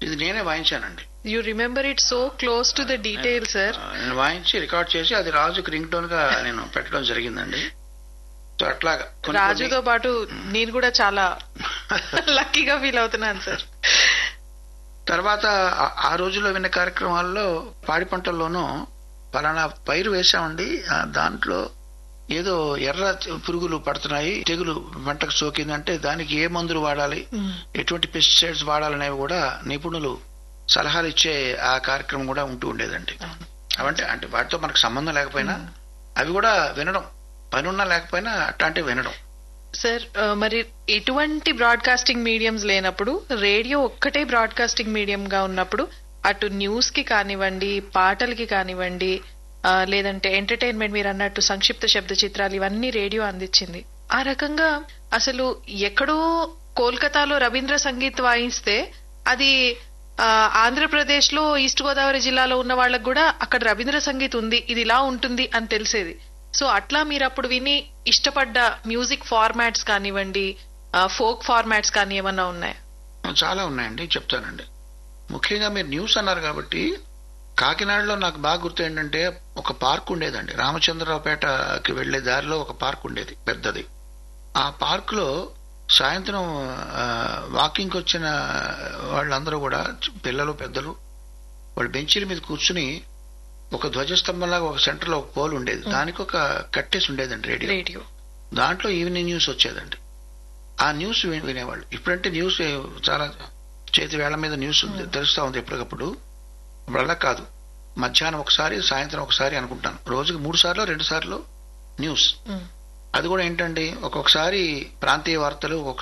ఇది నేనే వాయించానండి you remember it so close to the detail sir ఆ, నేను వాయించి రికార్డ్ చేసి అది రాజుకి రింగ్ టోన్ గా నేను పెట్టడం జరిగిందండి సో అట్లాగా కొన్ని రాజుతో పాటు నేను కూడా చాలా లక్కీగా ఫీల్ అవుతున్నాను సార్ తర్వాత ఆ- ఆ రోజుల్లో విన్న కార్యక్రమాల్లో పాడి పంటల్లోనూ పలానా పైరు వేశామండి ఆ దాంట్లో ఏదో ఎర్ర పురుగులు పడుతున్నాయి తెగులు పంటకు సోకిందంటే దానికి ఏ మందులు వాడాలి ఎటువంటి పెస్టిసైడ్స్ వాడాలనేవి కూడా నిపుణులు సలహాలు ఇచ్చే ఆ కార్యక్రమం కూడా ఉంటూ ఉండేదండి అవంటే అంటే వాటితో మనకు సంబంధం లేకపోయినా అవి కూడా వినడం పనున్నా లేకపోయినా అట్లాంటివి వినడం సార్ ఆ, మరి ఎటువంటి బ్రాడ్కాస్టింగ్ మీడియంస్ లేనప్పుడు రేడియో ఒక్కటే బ్రాడ్కాస్టింగ్ మీడియం గా ఉన్నప్పుడు అటు న్యూస్ కి కానివ్వండి పాటలకి కానివ్వండి ఆ, లేదంటే ఎంటర్టైన్మెంట్ మీరు అన్నట్టు సంక్షిప్త శబ్ద చిత్రాలు ఇవన్నీ రేడియో అందించింది ఆ రకంగా అసలు ఎక్కడో కోల్కతాలో రవీంద్ర సంగీత్ వాయిస్తే అది ఆ, ఆంధ్రప్రదేశ్ లో ఈస్ట్ గోదావరి జిల్లాలో ఉన్న వాళ్ళకు కూడా అక్కడ రవీంద్ర సంగీత్ ఉంది ఇది ఇలా ఉంటుంది అని తెలిసేది సో అట్లా మీరు అప్పుడు విని ఇష్టపడ్డ మ్యూజిక్ ఫార్మాట్స్ కానివ్వండి ఫోక్ ఫార్మాట్స్ కానీ ఏమన్నా ఉన్నాయా చాలా ఉన్నాయండి చెప్తానండి ముఖ్యంగా మీరు న్యూస్ అన్నారు కాబట్టి కాకినాడలో నాకు బాగా గుర్తు ఏంటంటే ఒక పార్క్ ఉండేదండి రామచంద్రరావుపేటకి వెళ్లే దారిలో ఒక పార్క్ ఉండేది పెద్దది ఆ పార్క్ లో సాయంత్రం ఆ, వాకింగ్కి వచ్చిన వాళ్ళందరూ కూడా పిల్లలు పెద్దలు వాళ్ళు బెంచీల మీద కూర్చుని ఒక ధ్వజస్తంభంలాగా ఒక సెంటర్ లో ఒక పోల్ ఉండేది దానికి ఒక కట్టేసి ఉండేదండి రేడియో రేడియో దాంట్లో ఈవినింగ్ న్యూస్ వచ్చేదండి ఆ న్యూస్ విని- వినేవాళ్ళు ఇప్పుడంటే న్యూస్ చాలా చేతి వేళ్ల మీద న్యూస్ ఉంది, తెలుస్తా ఉంది ఎప్పటికప్పుడు ఇప్పుడు అలా కాదు మధ్యాహ్నం ఒకసారి సాయంత్రం ఒకసారి అనుకుంటాను రోజుకి మూడు సార్లు రెండు సార్లు న్యూస్ మ్. అది కూడా ఏంటండి ఒక్కొక్కసారి ప్రాంతీయ వార్తలు